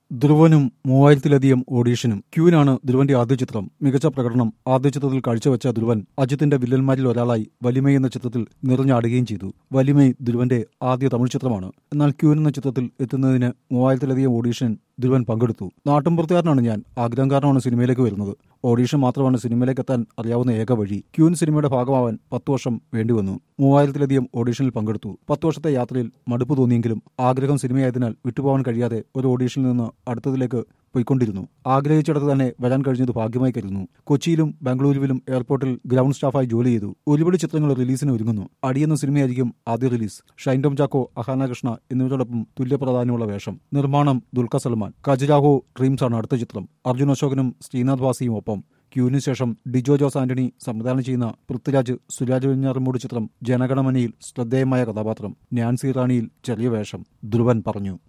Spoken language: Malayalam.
ധ്രുവനും മൂവായിരത്തിലധികം ഓഡീഷനും ക്യൂനാണ് ധ്രുവന്റെ ആദ്യ ചിത്രം മികച്ച പ്രകടനം ആദ്യ ചിത്രത്തിൽ കാഴ്ചവെച്ച ധ്രുവൻ അജിത്തിന്റെ വില്ലന്മാരിൽ ഒരാളായി വലിമൈ എന്ന ചിത്രത്തിൽ നിറഞ്ഞാടുകയും ചെയ്തു വലിമൈ ധ്രുവന്റെ ആദ്യ തമിഴ് ചിത്രമാണ് എന്നാൽ ക്യൂൻ എന്ന ചിത്രത്തിൽ എത്തുന്നതിന് മൂവായിരത്തിലധികം ഓഡീഷൻ ധ്രുവൻ പങ്കെടുത്തു നാട്ടുമ്പുറത്തുകാരനാണ് ഞാൻ ആഗ്രഹംകാരനാണ് സിനിമയിലേക്ക് വരുന്നത് ഓഡീഷൻ മാത്രമാണ് സിനിമയിലേക്ക് എത്താൻ അറിയാവുന്ന ഏക വഴി ക്യൂൻ സിനിമയുടെ ഭാഗമാവാൻ പത്തു വർഷം വേണ്ടിവന്നു മൂവായിരത്തിലധികം ഓഡീഷനിൽ പങ്കെടുത്തു പത്തു വർഷത്തെ യാത്രയിൽ മടുപ്പ് തോന്നിയെങ്കിലും ആഗ്രഹം സിനിമയായതിനാൽ വിട്ടുപോകാൻ കഴിയാതെ ഒരു ഓഡീഷനിൽ നിന്ന് അടുത്തതിലേക്ക് പോയിക്കൊണ്ടിരുന്നു ആഗ്രഹിച്ചിടത്ത് തന്നെ വരാൻ കഴിഞ്ഞത് ഭാഗ്യമായി കരുതുന്നു കൊച്ചിയിലും ബാംഗ്ലൂരുവിലും എയർപോർട്ടിൽ ഗ്രൗണ്ട് സ്റ്റാഫായി ജോലി ചെയ്തു ഒരുപാട് ചിത്രങ്ങൾ റിലീസിന് ഒരുങ്ങുന്നു അടിയെന്ന സിനിമയായിരിക്കും ആദ്യ റിലീസ് ഷൈൻ ടോം ചാക്കോ അഹാന കൃഷ്ണ എന്നിവരോടൊപ്പം തുല്യ പ്രാധാന്യമുള്ള വേഷം നിർമ്മാണം ദുൽഖർ സൽമാൻ ഖജുരാഹോ ഡ്രീംസ് ആണ് അടുത്ത ചിത്രം അർജുൻ അശോകനും ശ്രീനാഥ് വാസിയും ഒപ്പം ക്യൂവിന് ശേഷം ഡിജോ ജോസ് ആന്റണി സംവിധാനം ചെയ്യുന്ന പൃഥ്വിരാജ് സുരാജ് വെഞ്ഞാറമൂട് ചിത്രം ജനഗണമനയിൽ ശ്രദ്ധേയമായ കഥാപാത്രം നാൻസി റാണിയിൽ ചെറിയ വേഷം ധ്രുവൻ പറഞ്ഞു